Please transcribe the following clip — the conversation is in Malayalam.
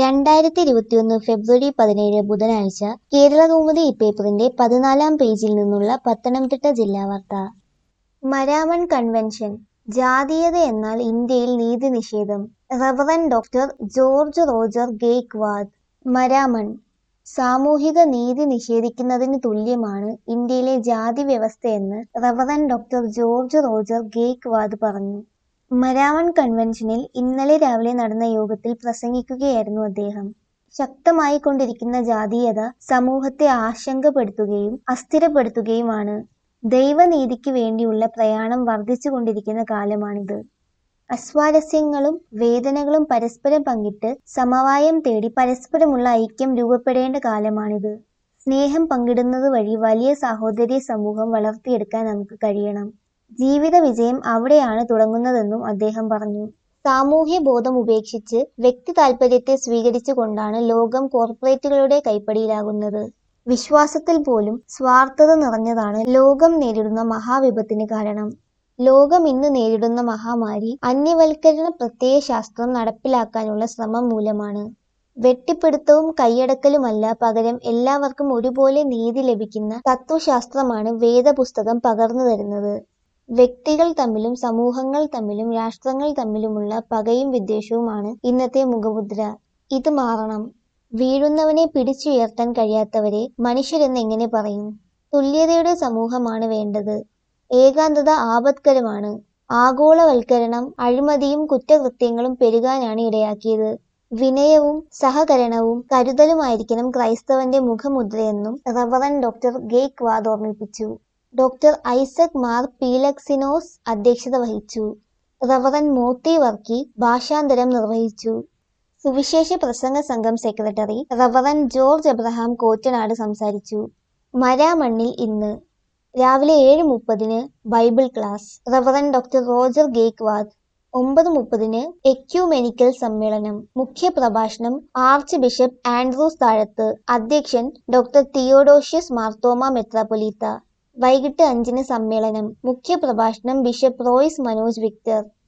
രണ്ടായിരത്തി ഇരുപത്തിയൊന്ന് ഫെബ്രുവരി പതിനേഴ് ബുധനാഴ്ച കേരളകൗമുദി ഇപ്പേപ്പറിന്റെ പതിനാലാം പേജിൽ നിന്നുള്ള പത്തനംതിട്ട ജില്ലാ വാർത്ത മരാമൺ കൺവെൻഷൻ ജാതീയത എന്നാൽ ഇന്ത്യയിൽ നീതി നിഷേധം റവറൻ ഡോക്ടർ ജോർജ് റോജർ ഗേക്വാദ് മരാമൺ സാമൂഹിക നീതി നിഷേധിക്കുന്നതിന് തുല്യമാണ് ഇന്ത്യയിലെ ജാതി വ്യവസ്ഥയെന്ന് റവറൻ ഡോക്ടർ ജോർജ് റോജർ ഗേക്വാദ് പറഞ്ഞു മരാമൺ കൺവെൻഷനിൽ ഇന്നലെ രാവിലെ നടന്ന യോഗത്തിൽ പ്രസംഗിക്കുകയായിരുന്നു അദ്ദേഹം ശക്തമായി കൊണ്ടിരിക്കുന്ന ജാതീയത സമൂഹത്തെ ആശങ്കപ്പെടുത്തുകയും അസ്ഥിരപ്പെടുത്തുകയുമാണ് ദൈവനീതിക്ക് വേണ്ടിയുള്ള പ്രയാണം വർദ്ധിച്ചുകൊണ്ടിരിക്കുന്ന കാലമാണിത് അസ്വാരസ്യങ്ങളും വേദനകളും പരസ്പരം പങ്കിട്ട് സമവായം തേടി പരസ്പരമുള്ള ഐക്യം രൂപപ്പെടേണ്ട കാലമാണിത് സ്നേഹം പങ്കിടുന്നത് വഴി വലിയ സാഹോദര്യ സമൂഹം വളർത്തിയെടുക്കാൻ നമുക്ക് കഴിയണം ജീവിത വിജയം അവിടെയാണ് തുടങ്ങുന്നതെന്നും അദ്ദേഹം പറഞ്ഞു സാമൂഹ്യ ബോധം ഉപേക്ഷിച്ച് വ്യക്തി താൽപര്യത്തെ സ്വീകരിച്ചുകൊണ്ടാണ് ലോകം കോർപ്പറേറ്റുകളുടെ കൈപ്പടിയിലാകുന്നത് വിശ്വാസത്തിൽ പോലും സ്വാർത്ഥത നിറഞ്ഞതാണ് ലോകം നേരിടുന്ന മഹാവിപത്തിന് കാരണം ലോകം ഇന്ന് നേരിടുന്ന മഹാമാരി അന്യവൽക്കരണ പ്രത്യയ ശാസ്ത്രം നടപ്പിലാക്കാനുള്ള ശ്രമം മൂലമാണ് വെട്ടിപ്പിടുത്തവും കൈയടക്കലുമല്ല പകരം എല്ലാവർക്കും ഒരുപോലെ നീതി ലഭിക്കുന്ന തത്വശാസ്ത്രമാണ് വേദപുസ്തകം പകർന്നു തരുന്നത് വ്യക്തികൾ തമ്മിലും സമൂഹങ്ങൾ തമ്മിലും രാഷ്ട്രങ്ങൾ തമ്മിലുമുള്ള പകയും വിദ്വേഷവുമാണ് ഇന്നത്തെ മുഖമുദ്ര ഇത് മാറണം വീഴുന്നവനെ പിടിച്ചുയർത്താൻ കഴിയാത്തവരെ മനുഷ്യരെന്ന് എങ്ങനെ പറയും തുല്യതയുടെ സമൂഹമാണ് വേണ്ടത് ഏകാന്തത ആപത്കരമാണ് ആഗോളവൽക്കരണം അഴിമതിയും കുറ്റകൃത്യങ്ങളും പെരുകാനാണ് ഇടയാക്കിയത് വിനയവും സഹകരണവും കരുതലുമായിരിക്കണം ക്രൈസ്തവന്റെ മുഖമുദ്രയെന്നും റവറൻ ഡോക്ടർ ഗേക്വാദ് ഓർമ്മിപ്പിച്ചു ഡോക്ടർ ഐസക് മാർ പീലക്സിനോസ് അധ്യക്ഷത വഹിച്ചു റവറൻ മോത്തി വർക്കി ഭാഷാന്തരം നിർവഹിച്ചു സുവിശേഷ പ്രസംഗ സംഘം സെക്രട്ടറി റവറൻ ജോർജ് എബ്രഹാം കോറ്റനാട് സംസാരിച്ചു മരാമണ്ണിൽ ഇന്ന് രാവിലെ ഏഴ് മുപ്പതിന് Bible class reverend doctor Roger Gaikwad ഒമ്പത് മുപ്പതിന് എക്യൂമെനിക്കൽ സമ്മേളനം മുഖ്യ പ്രഭാഷണം ആർച്ച് ബിഷപ്പ് ആൻഡ്രൂസ് താഴത്ത് അധ്യക്ഷൻ ഡോക്ടർ തിയോഡോഷ്യസ് മാർത്തോമ മെത്രാപൊലീത്ത വൈകിട്ട് അഞ്ചിന് സമ്മേളനം മുഖ്യ പ്രഭാഷണം ബിഷപ്പ് റോയ്സ് മനോജ് വിക്ടർ